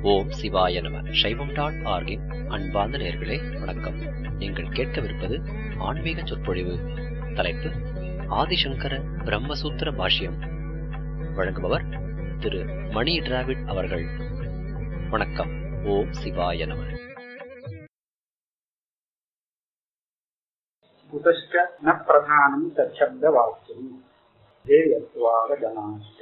ஓம் சிவாய நம சைவம் டாட் ஆர்கின் அன்பார்ந்த நேர்களே வணக்கம் நீங்கள் கேட்கவிருப்பது ஆன்மீக சொற்பொழிவு தலைப்பு ஆதிசங்கர பிரம்மசூத்திர பாஷ்யம் வழங்குபவர் திரு மணி டிராவிட் அவர்கள் வணக்கம் ஓம் சிவாய நம कुतश्च न प्रधानं तच्छब्दवाक्यम् ध्येयत्वावगणाश्च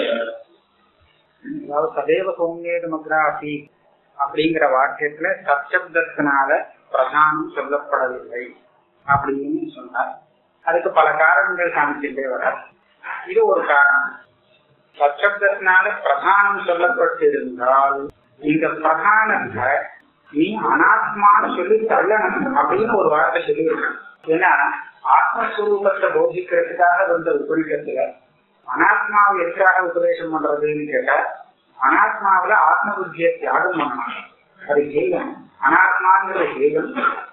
அதாவது சதேவ சௌமியேதமக்ராசி அப்படிங்கிற வாக்கியத்துல சச்சப்தத்தினால பிரதானம் சொல்லப்படவில்லை அப்படின்னு சொன்னார் அதுக்கு பல காரணங்கள் காமிச்சுட்டே வர இது ஒரு காரணம் சச்சப்தத்தினால பிரதானம் சொல்லப்பட்டிருந்தால் இந்த பிரதானத்தை நீ அனாத்மான்னு சொல்லி தள்ளணும் அப்படின்னு ஒரு வார்த்தை சொல்லியிருக்காங்க ஏன்னா ஆத்மஸ்வரூபத்தை போதிக்கிறதுக்காக வந்த உபநிஷத்துல அனாத்மாவை எதுக்காக உபதேசம் பண்றதுன்னு கேட்டா அனாத்மாவில ஆத்ம புத்தியை தியாகம் பண்ணணும் அது ஜெயம் அனாத்மாங்கிற ஜெயம்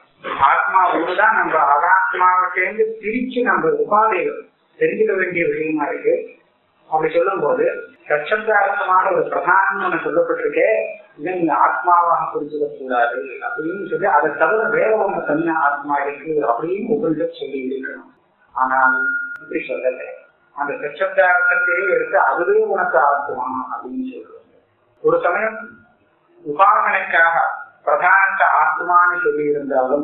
ஆத்மா ஒண்ணுதான் நம்ம அனாத்மாவை சேர்ந்து பிரிச்சு நம்ம உபாதைகள் தெரிஞ்சுக்க வேண்டிய விஷயமா இருக்கு அப்படி சொல்லும் போது சச்சப்தார்த்தமான ஒரு பிரதானம் ஒண்ணு சொல்லப்பட்டிருக்கே இதை நீங்க ஆத்மாவாக புரிஞ்சுக்க கூடாது அப்படின்னு சொல்லி அதை தவிர வேற ஒண்ணு தனியா ஆத்மா இருக்கு அப்படின்னு உபனிஷத் சொல்லி இருக்கணும் ஆனால் இப்படி சொல்லல அந்த சச்சப்தார்த்தத்தையே எடுத்து அதுவே உனக்கு ஆத்மா அப்படின்னு சொல்றாங்க ஒரு சமயம் உபாசனைக்காக பிரதானத்தை ஆத்மான்னு சொல்லி இருந்தாலும்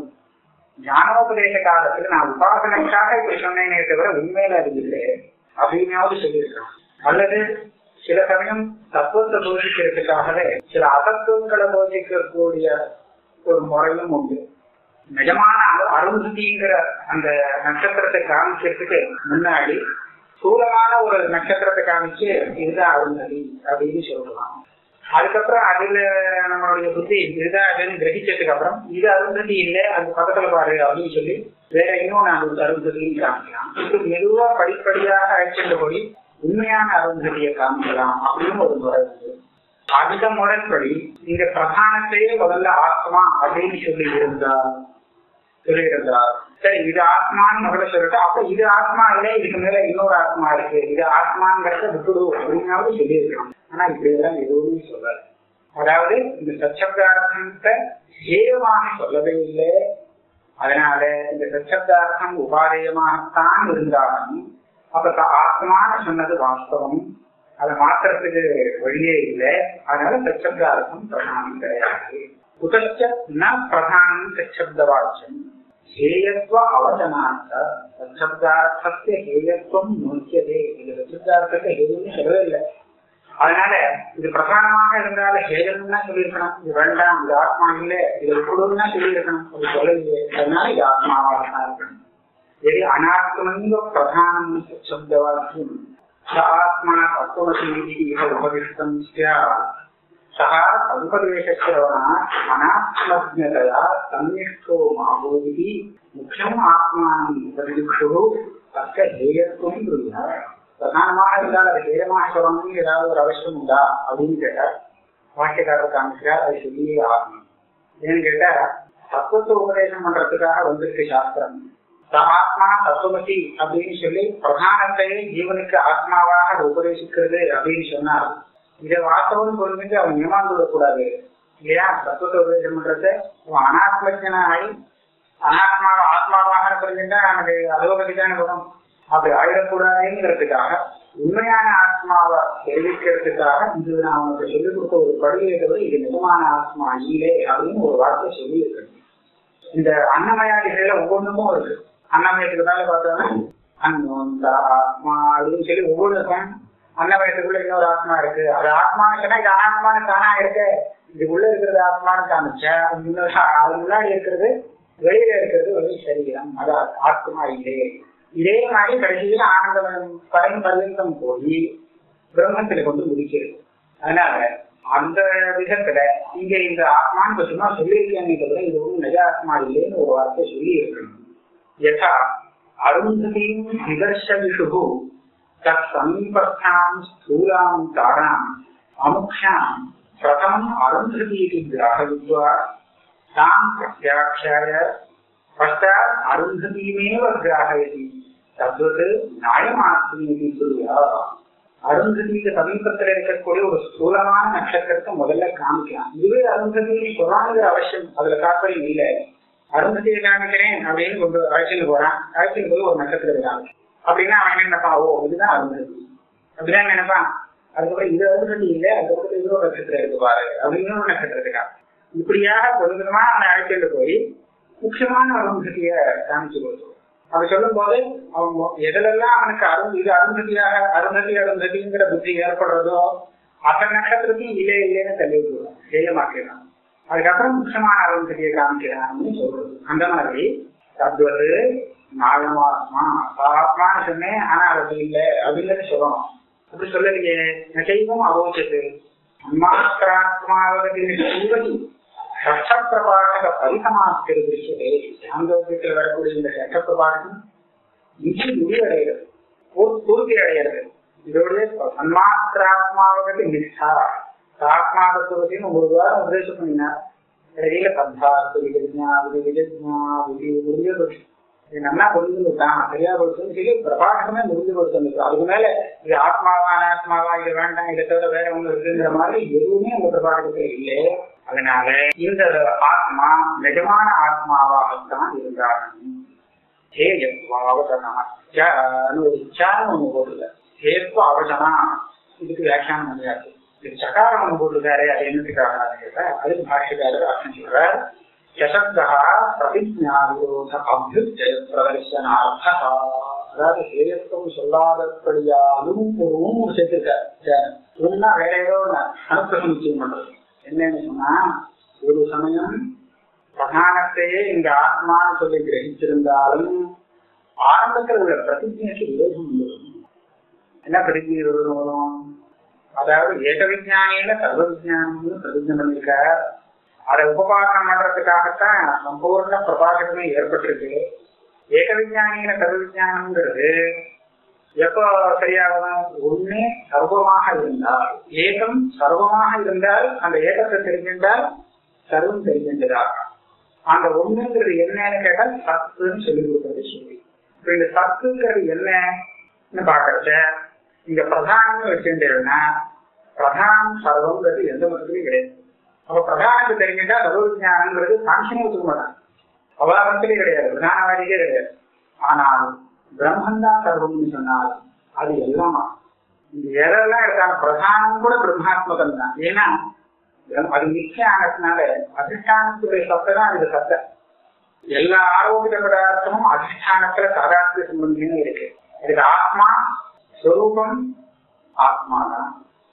ஞானோபதேச காலத்துல நான் உபாசனைக்காக இப்படி சொன்னேனே தவிர உண்மையில அது இல்லை அப்படின்னாவது சொல்லியிருக்கணும் அல்லது சில சமயம் தத்துவத்தை போதிக்கிறதுக்காகவே சில அசத்துவங்களை போதிக்கக்கூடிய ஒரு முறையும் உண்டு நிஜமான அருந்ததிங்கிற அந்த நட்சத்திரத்தை காமிக்கிறதுக்கு முன்னாடி ஸ்தூலமான ஒரு நட்சத்திரத்தை காமிச்சு இதுதான் அருந்ததி அப்படின்னு சொல்லலாம் அதுக்கப்புறம் அதுல நம்மளுடைய புத்தி இதுதான் அதுன்னு கிரகிச்சதுக்கு அப்புறம் இது அருந்ததி இல்லை அது பக்கத்துல பாரு அப்படின்னு சொல்லி வேற இன்னும் நான் அருந்ததின்னு காமிக்கலாம் இது மெதுவா படிப்படியாக அழைச்சிட்டு போய் உண்மையான அருந்ததியை காமிக்கலாம் அப்படின்னு ஒரு முறை இருக்கு அந்த முறைப்படி இந்த பிரதானத்தையே முதல்ல ஆத்மா அப்படின்னு சொல்லி இருந்தால் சொல்லி இருந்தார் சரி இது ஆத்மான்னு முதல்ல சொல்லிட்டு அப்ப இது ஆத்மா இல்லை இதுக்கு மேல இன்னொரு ஆத்மா இருக்கு இது ஆத்மாங்கிறத விட்டுடு அப்படின்னாவது சொல்லி இருக்கணும் ஆனா இப்படியெல்லாம் எதுவுமே சொல்லல அதாவது இந்த சச்சப்தார்த்தத்தை ஏகமாக சொல்லவே இல்லை அதனால இந்த சச்சப்தார்த்தம் உபாதேயமாகத்தான் இருந்தாலும் அப்ப ஆத்மான்னு சொன்னது வாஸ்தவம் அதை மாத்துறதுக்கு வழியே இல்லை அதனால சச்சப்தார்த்தம் பிரதானம் கிடையாது குதச்ச ந பிரதானம் சச்சப்த வாக்கியம் ஹேயத்வ அவசனார்த்த சச்சப்தார்த்தத்தை ஹேயத்துவம் நோக்கியதே இந்த சச்சப்தார்த்தத்தை ஹேயம்னு சொல்லவே இல்லை அதனால இது பிரதானமாக இருந்தால ஹேயம்னா சொல்லியிருக்கணும் இது வேண்டாம் இது ஆத்மா இல்லை இது விடுன்னா சொல்லியிருக்கணும் அது சொல்லலையே அதனால இது ஆத்மாவாக தான் இருக்கணும் यदि अनात्मैव प्रधानं शब्दवाक्यं स आत्मा तत्त्वमसीति इह उपदिष्टं स्यात् सः तदुपदेशश्रवणात् अनात्मज्ञतया सन्निष्ठो माभूदिः मुख्यम् आत्मानम् उपदिक्षुः तस्य हेयत्वं ब्रूयात् பிரதானமாக இருந்தால் அது ஹேயமாக சொல்லணும்னு ஏதாவது ஒரு அவசியம் உண்டா அப்படின்னு கேட்டா வாக்கியக்காரர் காமிக்கிறார் அது சொல்லியே ஆகணும் ஏன்னு கேட்டா தத்துவத்தை உபதேசம் பண்றதுக்காக வந்திருக்கு சாஸ்திரம் ஆத்மா தத்துவமசி அப்படின்னு சொல்லி பிரதானத்தையே ஜீவனுக்கு ஆத்மாவாக உபதேசிக்கிறது அப்படின்னு சொன்னார் இதை வாஸ்தவம் சொல்லிட்டு அவன் ஏமாந்து விடக்கூடாது இல்லையா தத்துவத்தை உபதேசம் பண்றது அவன் அனாத்மஜனாகி அனாத்மாவை ஆத்மாவாக புரிஞ்சுட்டா நமக்கு அதோபதி தானே வரும் அப்படி ஆயிடக்கூடாதுங்கிறதுக்காக உண்மையான ஆத்மாவை தெரிவிக்கிறதுக்காக இது நான் அவனுக்கு சொல்லிக் கொடுத்த ஒரு படியை தவிர இது நிஜமான ஆத்மா இல்லை அப்படின்னு ஒரு வார்த்தை சொல்லி இருக்கு இந்த அன்னமயாதிகள்ல ஒவ்வொன்றுமும் இருக்கு அன்னமயத்துக்கு மேல பார்த்தோம்னா அன்னோந்த ஆத்மா அப்படின்னு சொல்லி ஒவ்வொன்றுக்கும் அன்னமயத்துக்குள்ள இன்னொரு ஆத்மா இருக்கு அது ஆத்மான்னு சொன்னா இது அனாத்மான்னு தானா இருக்கு இதுக்குள்ள இருக்கிறது ஆத்மான்னு காமிச்சா அது முன்னாடி இருக்கிறது வெளியில இருக்கிறது வெளி சரீரம் அது ஆத்மா இல்லை இதே மாதிரி கடைசியில ஆனந்தம் பரம் பர்யந்தம் போய் பிரம்மத்துல கொண்டு முடிக்கிறது அதனால அந்த விதத்துல இங்க இந்த ஆத்மான்னு சும்மா சொல்லியிருக்கேன்னு தவிர இது ஒன்றும் நிஜ ஆத்மா இல்லைன்னு ஒரு வார்த்தை சொல்லி இருக்கணும் யதா அருந்ததியும் நிதர்ஷவிஷு தத் சமீபஸ்தாம் ஸ்தூலாம் தாராம் அமுக்ஷாம் பிரதமம் அருந்ததீதி கிராகவித்வா தாம் பிரத்யாட்சாய பஷ்டாத் அருந்ததீமேவ கிராகயதி தத்வத் நியாயமாத்மீதி சொல்லியா அருந்ததிக்கு சமீபத்துல இருக்கக்கூடிய ஒரு ஸ்தூலமான நட்சத்திரத்தை முதல்ல காமிக்கலாம் இதுவே அருந்ததி சொல்லாத அவசியம் அதுல தாற்பயம் இல்லை அருந்ததியை காமிக்கிறேன் அப்படின்னு கொண்டு அழைச்சிட்டு போறான் அழைச்சிட்டு போய் ஒரு நட்சத்திரத்தை காமிக்கும் அப்படின்னா அவன் என்ன நினைப்பான் ஓ இதுதான் அருந்ததி அப்படிதான் நினைப்பான் அதுக்கப்புறம் இது அருந்ததி இல்லை அதுக்கப்புறம் இது ஒரு நட்சத்திரம் இருக்கு பாரு அப்படின்னு ஒரு நட்சத்திரத்தை காமிக்கும் இப்படியாக கொஞ்சம் கொஞ்சமா அவனை அழைச்சிட்டு போய் முக்கியமான அருந்ததிய காமிச்சு கொடுத்தோம் அப்படி சொல்லும் போது அவன் எதிலெல்லாம் அவனுக்கு அருண் இது அருந்ததியாக அருந்ததி அருந்ததிங்கிற புத்தி ஏற்படுறதோ அந்த நட்சத்திரத்தையும் இல்லை இல்லைன்னு தள்ளி விட்டுருவான் செய்ய மாட்டேறான் அதுக்கப்புறம் முக்கியமான அருந்ததியை காமிக்கிறான்னு சொல்றது அந்த மாதிரி தத்வது நாகமாத்மா ஆத்மான்னு சொன்னேன் ஆனா அது இல்லை அப்படிங்கிறது சொல்லணும் அப்படி சொல்லலையே நெசைவம் அவோச்சது அன்மாத்திராத்மாவதின் சூழல் சட்டப்பிரபாஷக பரிசமாக்கிறது விஷயத்தை சாந்தோக்கியத்தில் வரக்கூடிய இந்த சட்டப்பிரபாஷம் இன்று முடிவடைகிறது பூர்த்தி அடைகிறது இதோடைய சன்மாத்திராத்மாவகத்து நிஷ்டா ஆத்மா தத்துவத்தையும் ஒரு வாரம் உபதேசம் பண்ணினார் இடையில பத்தாத்து விஜயா விதி விஜயா விதி முடிஞ்ச போச்சு இது நல்லா புரிஞ்சு விட்டான் சரியா போச்சுன்னு சொல்லி பிரபாஷமே முடிஞ்சு போச்சு அதுக்கு மேல இது ஆத்மாவா அனாத்மாவா இது வேண்டாம் இதை தவிர வேற ஒண்ணு இருக்குங்கிற மாதிரி எதுவுமே அந்த பிரபாஷத்துல இல்லை அதனால இந்த ஆத்மா நிஜமான ஆத்மாவாகத்தான் இருந்தாகணும் ஒரு இச்சான்னு ஒண்ணு போடல ஹேத்வ அவசனா இதுக்கு வியாக்கியானம் முடியாது இது சகாரம் ஒண்ணு போட்டிருக்காரு அது என்னத்துக்காக கேட்டா அதுக்கு பாஷ்யக்காரர் அர்த்தம் சொல்றார் யசப்தா பிரதிஜா விரோத அபியுஜய பிரதர்சனார்த்தா அதாவது ஹேயத்துவம் சொல்லாதபடியாலும் ஒரு ஊர் சேர்த்திருக்காரு ஒன்னா வேற ஏதோ அனுப்பிரசம் நிச்சயம் பண்றது என்னன்னு சொன்னா ஒரு சமயம் பிரதானத்தையே இந்த ஆத்மான்னு சொல்லி கிரகிச்சிருந்தாலும் ஆரம்பத்தில் உள்ள பிரதிஜைக்கு விரோதம் வரும் என்ன பிரதிஜை விரோதம் வரும் அதாவது ஏக விஜானியில சர்வ விஜானம்னு பிரதிஜை பண்ணிருக்கார் அதை உபபாசனம் பண்றதுக்காகத்தான் சம்பூர்ண பிரபாகமே ஏற்பட்டிருக்கு ஏக விஜானியில சர்வ விஜானம்ங்கிறது எப்போ சரியாகும் ஒண்ணே சர்வமாக இருந்தால் ஏகம் சர்வமாக இருந்தால் அந்த ஏகத்தை தெரிஞ்சின்றால் சர்வம் தெரிஞ்சின்றதாக அந்த ஒண்ணுங்கிறது என்னன்னு கேட்டால் சத்துன்னு சொல்லி கொடுக்கறது சொல்லி இப்ப இந்த சத்துங்கிறது என்னன்னு பாக்குறச்ச இங்க பிரதானம்னு வச்சுட்டேன்னா பிரதானம் சர்வம்ங்கிறது எந்த மதத்துலயும் கிடையாது அப்ப பிரதானத்துக்கு தெரிஞ்சுட்டா சர்வ விஜயானங்கிறது சாட்சியம் ஒத்துக்க மாட்டாங்க அவாதத்திலே கிடையாது பிரதானவாதிக்கே கிடையாது ஆனால் பிரம்மந்தான் சர்வம்னு சொன்னால் அது எல்லாமா இந்த எதெல்லாம் எடுத்தாலும் பிரதானம் கூட பிரம்மாத்மகம் தான் ஏன்னா அது மிச்சம் ஆனதுனால அதிஷ்டானத்துடைய சத்தை தான் இது சத்தை எல்லா ஆரோக்கிய பதார்த்தமும் அதிஷ்டானத்துல சாதாரண சம்பந்தின்னு இருக்கு இதுக்கு ஆத்மா ஸ்வரூபம் ஆத்மா தான்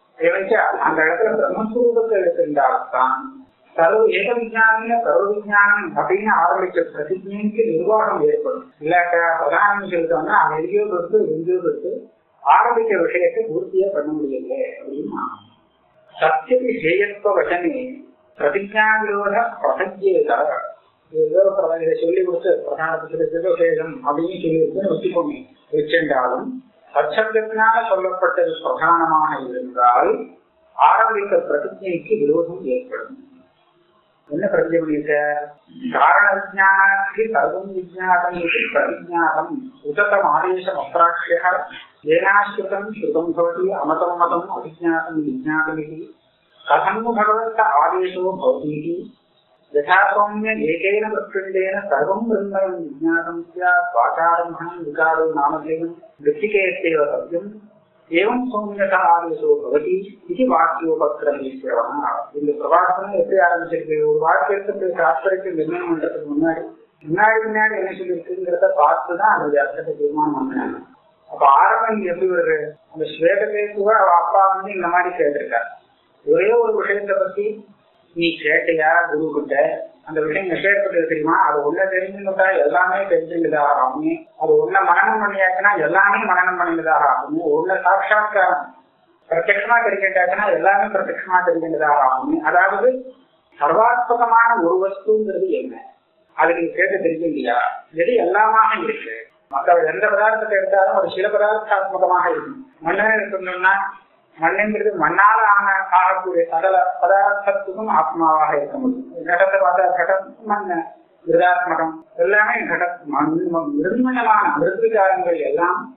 அந்த இடத்துல பிரம்மஸ்வரூபத்தை எடுத்திருந்தால்தான் சர்வ ஏக விஜானிய சர்வ விஜானம் அப்படின்னு ஆரம்பிச்ச பிரதிஜைக்கு நிர்வாகம் ஏற்படும் இல்லாட்டா பிரதானம் சொல்லிட்டோம்னா அவன் எங்கேயோ கொடுத்து எங்கேயோ கொடுத்து ஆரம்பிக்க விஷயத்தை பூர்த்தியா பண்ண முடியல அப்படின்னா சத்தியதி சேயத்துவ வசனே பிரதிஜா விரோத பிரசஞ்சேத ஏதோ இதை சொல்லி கொடுத்து பிரதானத்துக்கு விசேஷம் அப்படின்னு சொல்லியிருக்குன்னு வச்சுக்கோங்க வச்சிருந்தாலும் சச்சப்தத்தினால சொல்லப்பட்டது பிரதானமாக இருந்தால் ஆரம்பிக்க பிரதிஜைக்கு விரோதம் ஏற்படும் என்ன பிரதிஜை பண்ணிருக்க காரண விஜானாத்தி சர்வம் விஜாதம் இது பிரதிஜாதம் உததம் ஆதேசம் அப்ராட்சிய ஏனாஸ்ருதம் ஸ்ருதம் பவதி அமதம் மதம் அவிஜாதம் விஜாதம் இது கதம் பகவத்த ஆதேசோ பவதி यथा सौम्य एकेन प्रकृण्डेन सर्वं ब्रह्मणं विज्ञातं स्यात् वाचारम्भणं विकारो नामधेयं वृत्तिकेत्येव सत्यम् एवं सौम्यता आदेशो भवति इति வாக்கியோபக்கிரமேஸ்வரா இந்த பிரபாசனம் எப்படி ஆரம்பிச்சிருக்கு ஒரு வாக்கியத்துக்கு சாஸ்திரத்தை நிர்ணயம் பண்றதுக்கு முன்னாடி முன்னாடி முன்னாடி என்ன சொல்லியிருக்குங்கிறத பார்த்துதான் அதனுடைய அர்த்தத்தை தீர்மானம் பண்ணாங்க அப்ப ஆரம்பம் இங்க எப்படி வருது அந்த ஸ்வேதகேத்துவ அவ அப்பா வந்து இந்த மாதிரி கேட்டிருக்காரு ஒரே ஒரு விஷயத்தை பத்தி நீ கேட்டியா குரு கிட்ட அந்த விஷயம் எப்பேற்பட்டது தெரியுமா அது ஒன்ன தெரிஞ்சுக்கிட்டா எல்லாமே தெரிஞ்சுக்கிட்டதாக ஆகுமே அது ஒன்ன மனநம் பண்ணியாச்சுன்னா எல்லாமே மனநம் பண்ணினதாக ஆகுமே ஒன்ன சாட்சாத்காரம் பிரத்யமா தெரிஞ்சுட்டாச்சுன்னா எல்லாமே பிரத்யமா தெரிஞ்சுக்கிட்டதாக ஆகுமே அதாவது சர்வாத்மகமான ஒரு வஸ்துங்கிறது என்ன அது நீங்க கேட்டு தெரிஞ்சுக்கிட்டியா எது எல்லாமாக இருக்கு மற்ற எந்த பதார்த்தத்தை எடுத்தாலும் ஒரு சில பதார்த்தாத்மகமாக இருக்கும் மன்னன் இருக்கணும்னா மண்ணுங்கிறது மண்ணால ஆன ஆகக்கூடிய சகல பதார்த்தத்துக்கும் ஆத்மாவாக இருக்க முடியும் கடத்தை பார்த்தா கடம் மண் விருதாத்மகம் எல்லாமே கட மண் மிருண்மயமான மிருதுகாரங்கள் எல்லாம்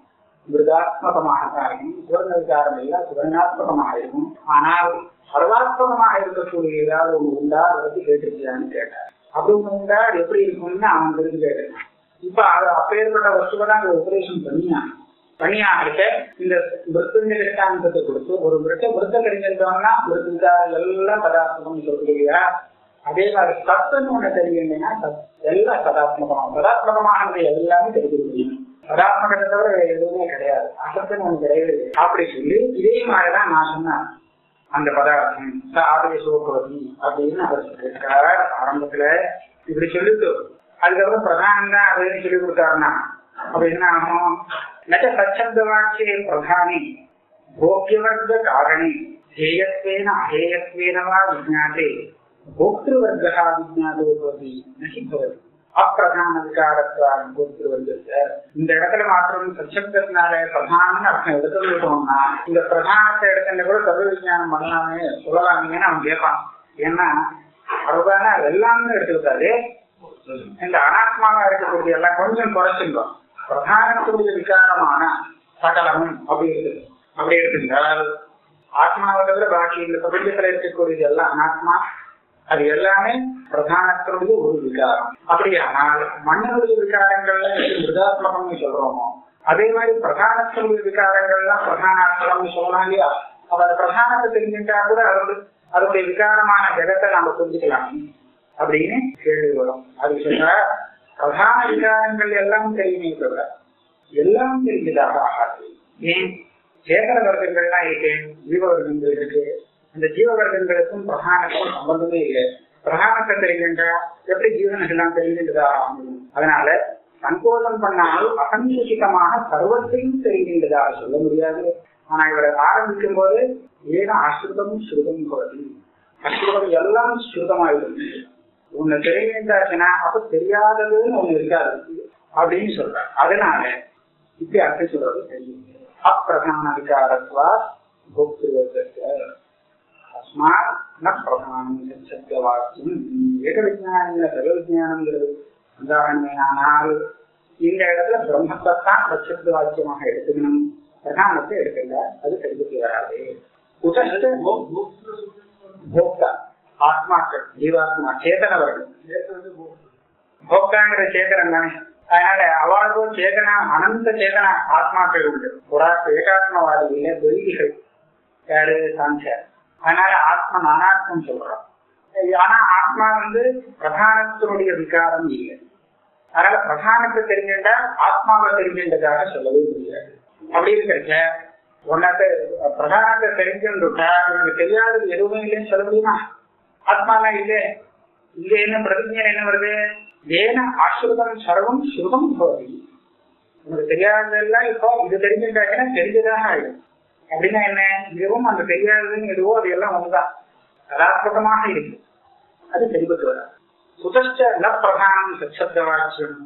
மிருதாத்மகமாக தான் இருக்கும் சுவர்ண விகாரம் இல்ல சுவர்ணாத்மகமாக இருக்கும் ஆனால் சர்வாத்மகமாக இருக்கக்கூடிய ஏதாவது ஒண்ணு உண்டா அதை பத்தி கேட்டிருக்கியான்னு கேட்டார் அப்படி ஒண்ணு உண்டா அது எப்படி இருக்கும்னு அவன் தெரிஞ்சு கேட்டான் இப்ப அது அப்பேற்பட்ட வஸ்துவை தான் அங்க உபதேசம் பண்ணியான் பண்ணியாக இருக்க இந்த மிருத்துங்க திஷ்டாந்தத்தை கொடுத்து ஒரு மிருத்த மிருத்த தெரிஞ்சிருந்தோம்னா மிருத்துக்காரர்கள் எல்லாம் பதார்த்தம் சொல்றீங்க அதே மாதிரி சத்துன்னு ஒண்ணு தெரியுங்கன்னா எல்லாம் சதாத்மகமாக சதாத்மகமானது எல்லாமே தெரிஞ்சு முடியும் சதாத்மகத்தை தவிர வேற எதுவுமே கிடையாது அசத்துன்னு ஒண்ணு கிடையாது அப்படி சொல்லி இதே மாதிரிதான் நான் சொன்னேன் அந்த பதார்த்தம் ஆதேசோபதி அப்படின்னு அவர் சொல்லியிருக்கார் ஆரம்பத்துல இப்படி சொல்லிட்டு அதுக்கப்புறம் பிரதானம் தான் அப்படின்னு சொல்லி கொடுத்தாருன்னா அப்ப என்ன ஆகும் நச்ச சச்சப்த வாக்கிய பிரதானி போக்கியவர்க்க காரணி ஹேயத்வேன அஹேயத்வேன வா விஜாதே போக்திருவர்க்கா விஜாதோ பவதி நகி பவதி அப்பிரதான விகாரத்வான் போக்திருவர்க்கத்தை இந்த இடத்துல மாத்திரம் சச்சப்தத்தினால பிரதானம்னு அர்த்தம் எடுத்துக்கிட்டோம்னா இந்த பிரதானத்தை எடுத்துட்டு கூட சர்வ விஜயானம் பண்ணலாமே சொல்லலாமேன்னு அவன் கேட்பான் ஏன்னா அதுதானே எல்லாமே எடுத்துக்கிட்டாரு இந்த அனாத்மாவா இருக்கக்கூடிய எல்லாம் கொஞ்சம் குறைச்சிருந்தோம் பிரதானத்துடைய விகாரமான சகலமும் அப்படி இருக்குது அப்படி எடுத்துட்டால் ஆத்மாவை தவிர பாக்கி இந்த பிரபஞ்சத்துல இருக்கக்கூடியது எல்லாம் அனாத்மா அது எல்லாமே பிரதானத்தினுடைய ஒரு விகாரம் அப்படியானால் மண்ணுடைய விகாரங்கள்ல எப்படி மிருதாத்மகம்னு சொல்றோமோ அதே மாதிரி பிரதானத்தினுடைய விகாரங்கள்லாம் பிரதானாத்மகம்னு சொல்லலாம் இல்லையா அப்ப அந்த பிரதானத்தை தெரிஞ்சுட்டா கூட அதோட அதனுடைய விகாரமான ஜெகத்தை நாம புரிஞ்சுக்கலாம் அப்படின்னு கேள்வி வரும் அது சொன்னா பிரதான விகாரங்கள் எல்லாம் தெரியுமே தவிர எல்லாம் தெரிஞ்சதாக ஆகாது ஏன் சேகர வர்க்கங்கள்லாம் இருக்கு ஜீவ வர்க்கங்கள் இருக்கு இந்த ஜீவ வர்க்கங்களுக்கும் பிரதானத்துக்கும் சம்பந்தமே இல்லை பிரதானத்தை தெரிகின்றா எப்படி ஜீவனங்கள்லாம் தெரிகின்றதா அதனால சங்கோதம் பண்ணாமல் அசங்கூசிதமாக சர்வத்தையும் தெரிகின்றதாக சொல்ல முடியாது ஆனா இவரை ஆரம்பிக்கும் போது ஏன அசுதமும் ஸ்ருதம் போது அசுதம் எல்லாம் ஸ்ருதமாயிடும் உன்னை தெரிய வேண்டாச்சுன்னா அப்ப தெரியாததுன்னு ஒண்ணு இருக்காது அப்படின்னு சொல்றாரு அதனால இப்படி அர்த்தம் சொல்றது தெரியும் அப்பிரதான விகாரத்வா போக்திருவதற்கு அஸ்மாத் ந பிரதானம் சத்திய வாக்கியம் ஏக விஜயானம் சர்வ விஜயானம்ங்கிறது உதாரணமையானால் இந்த இடத்துல பிரம்மத்தை தான் பிரச்சப்த வாக்கியமாக எடுத்துக்கணும் பிரதானத்தை எடுக்கல அது தெரிவித்து வராது உதஷ்ட போக்தா ஆத்மாக்கள் ஜீவாத்மா சேதனவர்கள் போக்தாங்கிற சேதனம் தானே அதனால அவளுக்கும் சேதனா அனந்த சேதன ஆத்மாக்கள் உண்டு ஒரு ஏகாத்மவாதிகள துரிதிகள் யாரு சாங்கியார் அதனால ஆத்மா அனாத்மம் சொல்றோம் ஆனா ஆத்மா வந்து பிரதானத்தினுடைய விகாரம் இல்லை அதனால பிரதானத்தை தெரிஞ்சுட்டா ஆத்மாவை தெரிஞ்சின்றதாக சொல்லவே முடியாது அப்படி இருக்கிறச்ச உன்னத்தை பிரதானத்தை தெரிஞ்சுட்டா உனக்கு தெரியாதது எதுவுமே இல்லைன்னு சொல்ல முடியுமா ஆத்மாலாம் இல்லை இங்க என்ன பிரதிஜை என்ன வருது ஏன ஆசிரிதம் சர்வம் ஸ்ருதம் போதி உனக்கு தெரியாததெல்லாம் இப்போ இது தெரிஞ்சுட்டாங்கன்னா தெரிஞ்சதாக ஆயிடும் அப்படின்னா என்ன இதுவும் அந்த தெரியாததுன்னு எதுவோ அது எல்லாம் ஒண்ணுதான் கதாத்மகமாக இருக்கு அது தெரிவித்து வர குதஷ்ட ந பிரதானம் சச்சப்த வாக்கியம்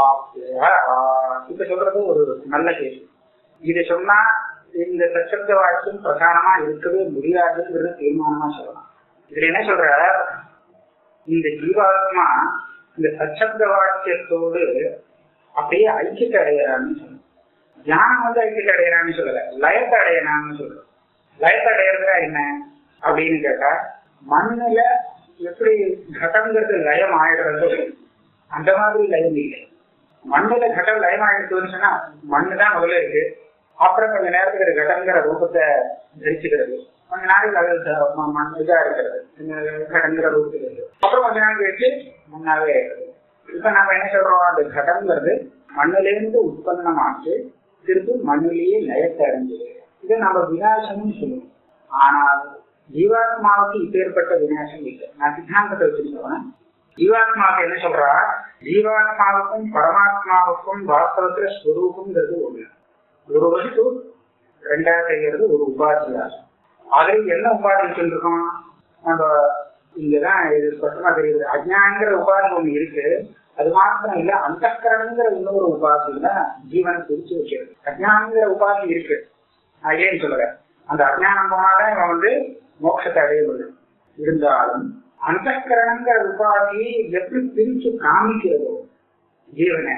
இப்ப சொல்றது ஒரு நல்ல கேள்வி இது சொன்னா இந்த சச்சப்த வாக்கியம் பிரதானமா இருக்கவே முடியாதுங்கிறது தீர்மானமா சொல்லலாம் இதுல என்ன சொல்ற இந்த ஜீவாத்மா இந்த சச்சப்த வாக்கியத்தோடு அப்படியே ஐக்கியத்தை அடையிறான்னு சொல்ல தியானம் வந்து ஐக்கியத்தை அடையிறான்னு சொல்லல லயத்தை அடையிறான்னு சொல்ற லயத்தை அடையிறதா என்ன அப்படின்னு கேட்டா மண்ணுல எப்படி கடங்கிறது லயம் ஆயிடுறது அந்த மாதிரி லயம் இல்லை மண்ணுல கடம் லயம் ஆயிடுச்சுன்னு சொன்னா மண்ணு தான் முதல்ல இருக்கு அப்புறம் கொஞ்ச நேரத்துக்கு அது கடங்கிற ரூபத்தை தரிச்சுக்கிறது கொஞ்ச நாளைக்கு அது மண் இதா இருக்கிறது கடங்கிற ரூபத்தில் இருக்கு அப்புறம் கொஞ்ச நாள் கழிச்சு மண்ணாவே இருக்குது இப்ப நம்ம என்ன சொல்றோம் அந்த கடங்கிறது மண்ணிலிருந்து உற்பத்தமாச்சு திருப்பி மண்ணிலேயே லயத்தை அடைஞ்சது இதை நம்ம விநாசம்னு சொல்லுவோம் ஆனால் ஜீவாத்மாவுக்கு இப்பேற்பட்ட விநாசம் இல்லை நான் சித்தாந்தத்தை வச்சிருக்கேன் ஜீவாத்மாவுக்கு என்ன சொல்றா ஜீவாத்மாவுக்கும் பரமாத்மாவுக்கும் வாஸ்தவத்துல ஸ்வரூபம்ங்கிறது ஒண்ணு ஒரு வஸ்து ரெண்டா செய்யறது ஒரு உபாதியா அது என்ன உபாதி வச்சுருக்கோம் நம்ம இங்கதான் இது ஸ்பஷ்டமா தெரியுது அஜாங்கிற உபாதி ஒண்ணு இருக்கு அது மாத்திரம் இல்ல அந்தக்கரணுங்கிற இன்னொரு உபாதி தான் ஜீவனை பிரிச்சு வைக்கிறது அஜானங்கிற உபாதி இருக்கு நான் ஏன் சொல்றேன் அந்த அஜானம் போனாதான் இவன் வந்து மோட்சத்தை அடைய முடியும் இருந்தாலும் அந்தக்கரணங்கிற உபாதியை எப்படி பிரிச்சு காமிக்கிறதோ ஜீவனை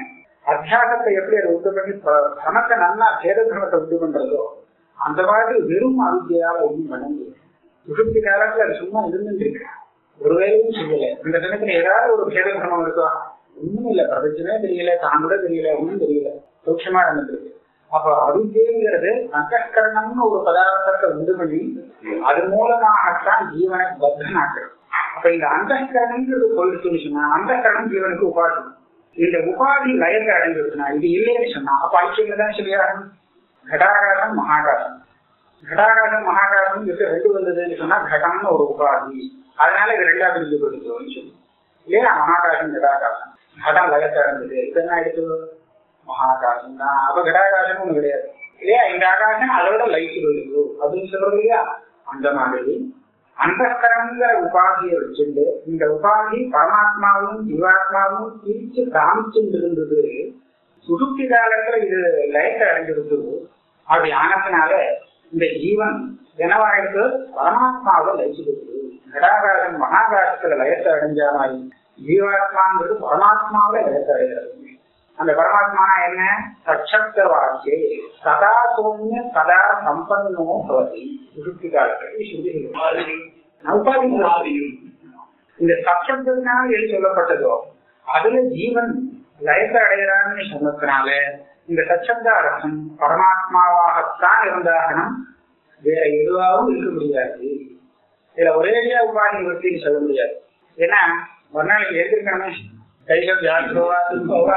அத்தியாசத்தை எப்படி அதை உண்டு பண்ணி ப- தனக்கு நல்லா சேத தர்மத்தை உண்டு பண்றதோ அந்த மாதிரி வெறும் அவித்தியால ஒன்றும் பண்ண முடியாது சுசுப்தி காலத்துல அது சும்மா இருந்துட்டு இருக்கு ஒரு வேலையும் செய்யல இந்த தினத்துல ஏதாவது ஒரு சேத தர்மம் இருக்கா ஒண்ணும் இல்ல பிரபஞ்சமே தெரியல தான் கூட தெரியல ஒண்ணும் தெரியல சூட்சமா இருந்துருக்கு அப்ப அவித்தியங்கிறது அங்ககரணம்னு ஒரு பதார்த்தத்தை உண்டு பண்ணி அது மூலமாகத்தான் ஜீவனை பத்தனாக்குறது அப்ப இந்த அந்தகரணங்கிறது போயிடுச்சுன்னு சொன்னா அந்தகரணம் ஜீவனுக்கு உபாதி இந்த உபாதி லயத்தை அடைஞ்சிருச்சுன்னா இது இல்லைன்னு சொன்னா அப்ப ஐக்கியம் தான் சரியாகும் கடாகாசம் மகாகாசம் கடாகாசம் மகாகாசம் இது ரெண்டு வந்ததுன்னு சொன்னா கடம்னு ஒரு உபாதி அதனால இது ரெண்டா பிரிஞ்சு போயிடுச்சு சொல்லி இல்லையா மகாகாசம் கடாகாசம் கடம் லயத்தை அடைஞ்சது இது என்ன ஆயிடுச்சு மகாகாசம் தான் அப்ப கடாகாசம் ஒண்ணு கிடையாது இல்லையா இந்த ஆகாசம் அதோட லைட் வருது அப்படின்னு சொல்றது இல்லையா அந்த மாதிரி அந்தகரங்கிற உபாதியை வச்சுட்டு இந்த உபாதி பரமாத்மாவும் ஜீவாத்மாவும் பிரிச்சு காமிச்சுட்டு இருந்தது சுசுப்தி காலத்துல இது லயத்தை அடைஞ்சிருந்தது அப்படி ஆனதுனால இந்த ஜீவன் தினவாயிட்டு பரமாத்மாவை லயிச்சுடுது கடாகாசம் மகாகாசத்துல லயத்தை அடைஞ்ச மாதிரி ஜீவாத்மாங்கிறது பரமாத்மாவை லயத்தை அடைகிறது அந்த பரமாத்மா என்ன சச்சப்த வாக்கியே சதா சௌமிய சதா சம்பன்னோ பவதி சுசுப்தி காலத்துல சுத்தி உபாதி இந்த சப்சப்தத்தினால் எது சொல்லப்பட்டதோ அதுல ஜீவன் லயத்தை அடைகிறான்னு சொன்னதுனால இந்த சச்சப்த அர்த்தம் பரமாத்மாவாகத்தான் இருந்தாகணும் வேற எதுவாகவும் இருக்க முடியாது இதுல ஒரேடியா உபாதி நிவர்த்தின்னு சொல்ல முடியாது ஏன்னா ஒரு நாளைக்கு எழுதிருக்கணுமே கைகள் யாருக்கோவா திரும்பவா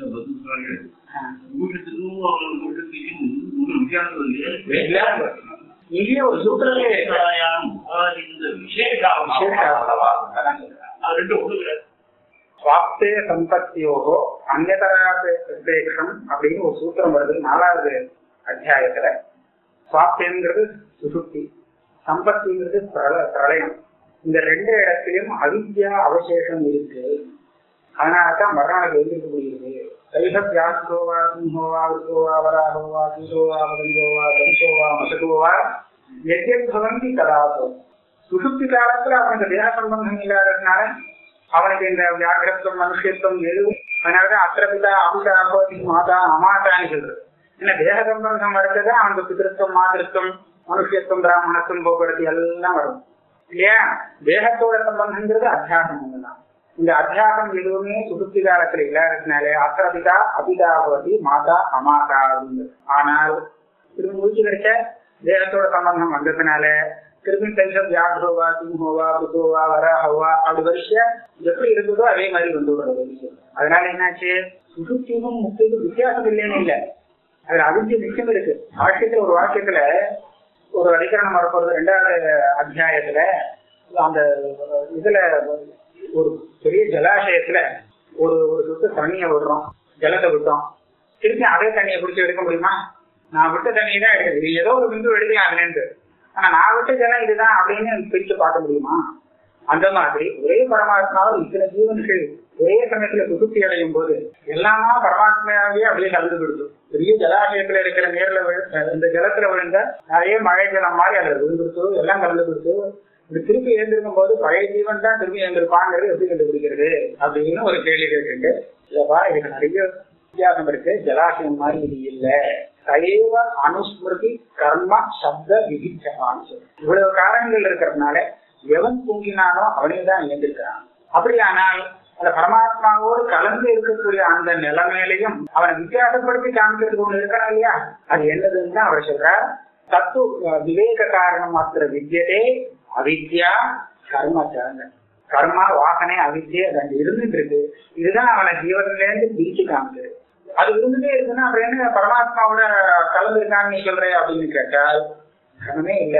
இங்கே ஒரு சூத்திரமே சுவாப்தே சம்பத்தியோகோ அந்நதராபேட்சம் அப்படின்னு ஒரு சூத்திரம் வருது நாலாவது அத்தியாயத்துல சுவாப்தேங்கிறது சுசுப்தி சம்பத்திங்கிறது பிரள- பிரளயம் இந்த ரெண்டு இடத்துலயும் அவித்யா அவசேஷம் இருக்கு அதனாலதான் மறுநாளுக்கு எழுதிக்க முடியுது கைசப்யாசோவா சிம்ஹோவா விருகோவா வராகோவா கீசோவா மதங்கோவா தம்சோவா மசகோவா எத்யத் பவந்தி கதாசோ சுசுப்தி காலத்துல அவனுக்கு தேக சம்பந்தம் இல்லாததுனால அவனுக்கு இந்த வியாகிரத்துவம் மனுஷத்துவம் எதுவும் அதனாலதான் அத்திரபிதா அபிதா அபோதி மாதா அமாதான்னு சொல்றது ஏன்னா தேக சம்பந்தம் வருகிறது அவனுக்கு பிதிருத்தம் மாதிருத்தம் மனுஷத்துவம் பிராமணத்துவம் போக்குவரத்து எல்லாம் வரும் இல்லையா தேகத்தோட சம்பந்தங்கிறது அத்தியாசம் ஒண்ணுதான் இந்த அத்தியாசம் எதுவுமே சுசுப்தி காலத்துல இல்லாததுனாலே அத்திரபிதா அபிதா பவதி மாதா அமாதா அப்படிங்கிறது ஆனால் திரும்ப முடிச்சு கிடைச்ச தேகத்தோட சம்பந்தம் வந்ததுனால திரும்பி கைசம் வியாக்ரோவா சிம்ஹோவா புதோவா வராஹோவா அப்படி வரிசையா எப்படி இருந்ததோ அதே மாதிரி வந்து வருது அதனால என்னாச்சு சுசுப்தியும் முக்திக்கும் வித்தியாசம் இல்லைன்னு இல்ல அதுல அவித்திய நிச்சயம் இருக்கு வாக்கியத்துல ஒரு வாக்கியத்துல ஒரு அதிகரணம் வரப்போறது ரெண்டாவது அத்தியாயத்துல அந்த இதுல ஒரு பெரிய ஜலாசயத்துல ஒரு ஒரு சொட்டு தண்ணியை விடுறோம் ஜலத்தை விட்டோம் திருப்பி அதே தண்ணியை குடிச்சு எடுக்க முடியுமா நான் விட்ட தண்ணி தான் எடுக்குது இது ஏதோ ஒரு பிந்து எடுக்கலாம் அதுலேருந்து ஆனா நான் விட்ட ஜலம் இதுதான் அப்படின்னு பிரிச்சு பார்க்க முடியுமா அந்த மாதிரி ஒரே பரமாத்மாவில் இத்தனை ஜீவன்கள் ஒரே சமயத்துல சுசுப்தி அடையும் போது எல்லாமா பரமாத்மாவே அப்படியே கலந்து விடுது பெரிய ஜலாசயத்துல இருக்கிற நேர்ல விழு- அஹ் இந்த ஜலத்துல விழுந்த நிறைய மழை ஜலம் மாதிரி அதுல விழுந்துருச்சு எல்லாம் கலந்து விடுச்சு இது திருப்பி எழுந்திருக்கும் போது பழைய ஜீவன் தான் திரும்பி எழுந்திருப்பாங்கிறது எப்படி கண்டுபிடிக்கிறது அப்படின்னு ஒரு கேள்வி கேட்டுட்டு இல்லப்பா இதுக்கு நிறைய வித்தியாசம் இருக்கு ஜலாசயம் மாதிரி இது இல்ல சைவ அனுஸ்மிருதி கர்ம சப்த விதிச்சகான்னு சொல்லு இவ்வளவு காரணங்கள் இருக்கிறதுனால எவன் தூங்கினானோ அவனே தான் இயந்திருக்கிறான் அப்படியானால் அந்த பரமாத்மாவோடு கலந்து இருக்கக்கூடிய அந்த நிலைமையிலையும் அவனை வித்தியாசப்படுத்தி காமிக்கிறதுக்கு ஒண்ணு இருக்கணும் இல்லையா அது என்னதுன்னு தான் அவர் சொல்றார் தத்து விவேக காரணம் மாத்திர வித்யதே அவித்யா கர்மச்சாங்க கர்மா வாசனை அவித்யை அது அங்க இருந்துட்டு இருக்கு இதுதான் அவனை ஜீவனில இருந்து பிரிச்சு காமிச்சது அது இருந்துட்டே இருக்குன்னா அப்புறம் என்ன பரமாத்மாவோட கலந்து இருக்கான்னு நீ சொல்ற அப்படின்னு கேட்டால் கர்மமே இல்ல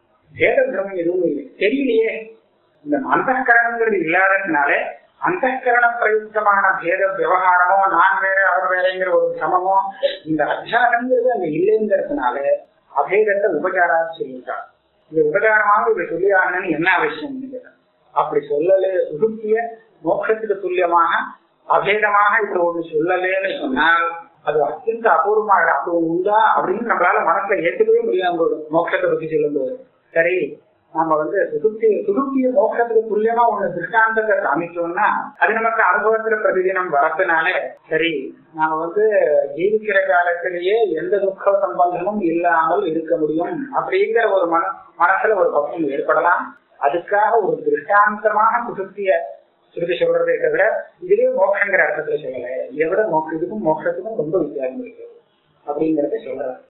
வேத பிரமம் எதுவும் இல்லை தெரியலையே இந்த அந்தகரணங்கிறது இல்லாததுனால அந்தகரண பிரயுக்தமான பேத விவகாரமோ நான் வேற அவர் வேறங்கிற ஒரு சமமோ இந்த அத்தியாசங்கிறது அங்க இல்லைங்கிறதுனால அபேதத்தை உபச்சாரா சொல்லிட்டார் இந்த உபச்சாரமாக இதை சொல்லி ஆகணும்னு என்ன அவசியம் கேட்டார் அப்படி சொல்லலே சுருக்கிய மோட்சத்துக்கு துல்லியமாக அபேதமாக இப்படி ஒண்ணு சொல்லலேன்னு சொன்னால் அது அத்தியந்த அபூர்வமாக அப்படி ஒண்ணு உண்டா அப்படின்னு நம்மளால மனசுல ஏத்துக்கவே முடியாம போயிடும் மோட்சத்தை பத்தி சொல்லும்போது சரி நம்ம வந்து சுசுப்தி சுசுப்திய மோட்சத்துக்கு துல்லியமா ஒண்ணு திருஷ்டாந்தத்தை காமிச்சோம்னா அது நமக்கு அனுபவத்துல பிரதிதினம் வரதுனால சரி நாம வந்து ஜீவிக்கிற காலத்திலேயே எந்த துக்க சம்பந்தமும் இல்லாமல் இருக்க முடியும் அப்படிங்கிற ஒரு மன மனசுல ஒரு பக்கம் ஏற்படலாம் அதுக்காக ஒரு திருஷ்டாந்தமாக சுசுப்திய சுருதி சொல்றதை தவிர இதுவே மோட்சங்கிற அர்த்தத்துல சொல்லல இதை விட மோட்சத்துக்கும் மோட்சத்துக்கும் ரொம்ப வித்தியாசம் இருக்கு அப்படிங்கறத சொல்றாரு